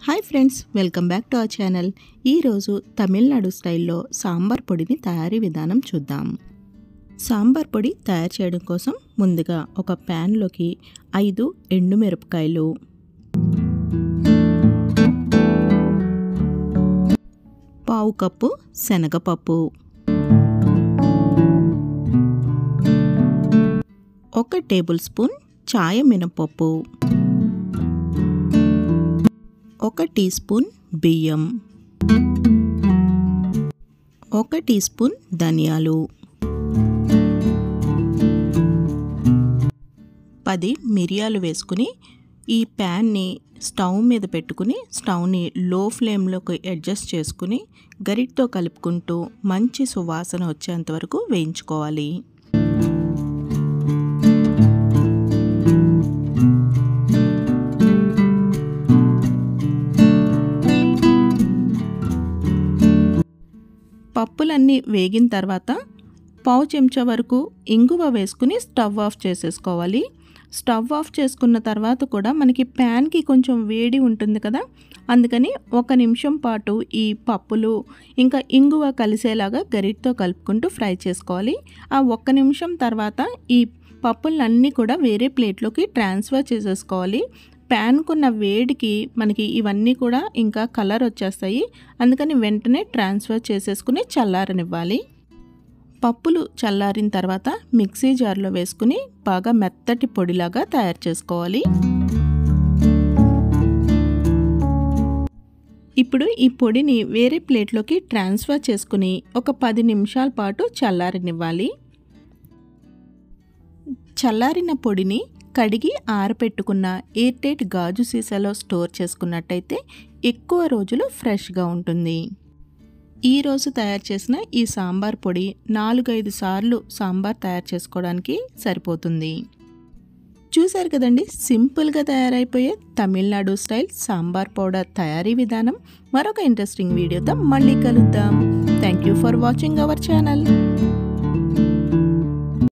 hi friends welcome back to our channel ఈరోజు తమిళనాడు స్టైల్లో సాంబార్ పొడిని తయారీ విధానం చూద్దాం సాంబార్ పొడి తయారు చేయడం కోసం ముందుగా ఒక ప్యాన్లోకి ఐదు ఎండుమిరపకాయలు పావు కప్పు శనగపప్పు ఒక టేబుల్ స్పూన్ చాయ మినపప్పు ఒక టీ స్పూన్ బియ్యం ఒక టీ స్పూన్ ధనియాలు పది మిరియాలు వేసుకుని ఈ ప్యాన్ని స్టవ్ మీద పెట్టుకుని స్టవ్ని లో ఫ్లేమ్లోకి అడ్జస్ట్ చేసుకుని గరిటతో కలుపుకుంటూ మంచి సువాసన వచ్చేంత వరకు వేయించుకోవాలి పప్పులన్నీ వేగిన తర్వాత పావు చెంచా వరకు ఇంగువ వేసుకుని స్టవ్ ఆఫ్ చేసేసుకోవాలి స్టవ్ ఆఫ్ చేసుకున్న తర్వాత కూడా మనకి ప్యాన్కి కొంచెం వేడి ఉంటుంది కదా అందుకని ఒక నిమిషం పాటు ఈ పప్పులు ఇంకా ఇంగువ కలిసేలాగా గరిటతో కలుపుకుంటూ ఫ్రై చేసుకోవాలి ఆ ఒక్క నిమిషం తర్వాత ఈ పప్పులన్నీ కూడా వేరే ప్లేట్లోకి ట్రాన్స్ఫర్ చేసేసుకోవాలి ప్యాన్కున్న వేడికి మనకి ఇవన్నీ కూడా ఇంకా కలర్ వచ్చేస్తాయి అందుకని వెంటనే ట్రాన్స్ఫర్ చేసేసుకుని చల్లారనివ్వాలి పప్పులు చల్లారిన తర్వాత మిక్సీ జార్లో వేసుకుని బాగా మెత్తటి పొడిలాగా తయారు చేసుకోవాలి ఇప్పుడు ఈ పొడిని వేరే ప్లేట్లోకి ట్రాన్స్ఫర్ చేసుకుని ఒక పది నిమిషాల పాటు చల్లారనివ్వాలి చల్లారిన పొడిని కడిగి ఆరపెట్టుకున్న ఎయిర్టైట్ గాజు సీసాలో స్టోర్ చేసుకున్నట్టయితే ఎక్కువ రోజులు ఫ్రెష్గా ఉంటుంది ఈరోజు తయారు చేసిన ఈ సాంబార్ పొడి నాలుగైదు సార్లు సాంబార్ తయారు చేసుకోవడానికి సరిపోతుంది చూశారు కదండి సింపుల్గా తయారైపోయే తమిళనాడు స్టైల్ సాంబార్ పౌడర్ తయారీ విధానం మరొక ఇంట్రెస్టింగ్ వీడియోతో మళ్ళీ కలుద్దాం thank you for watching our channel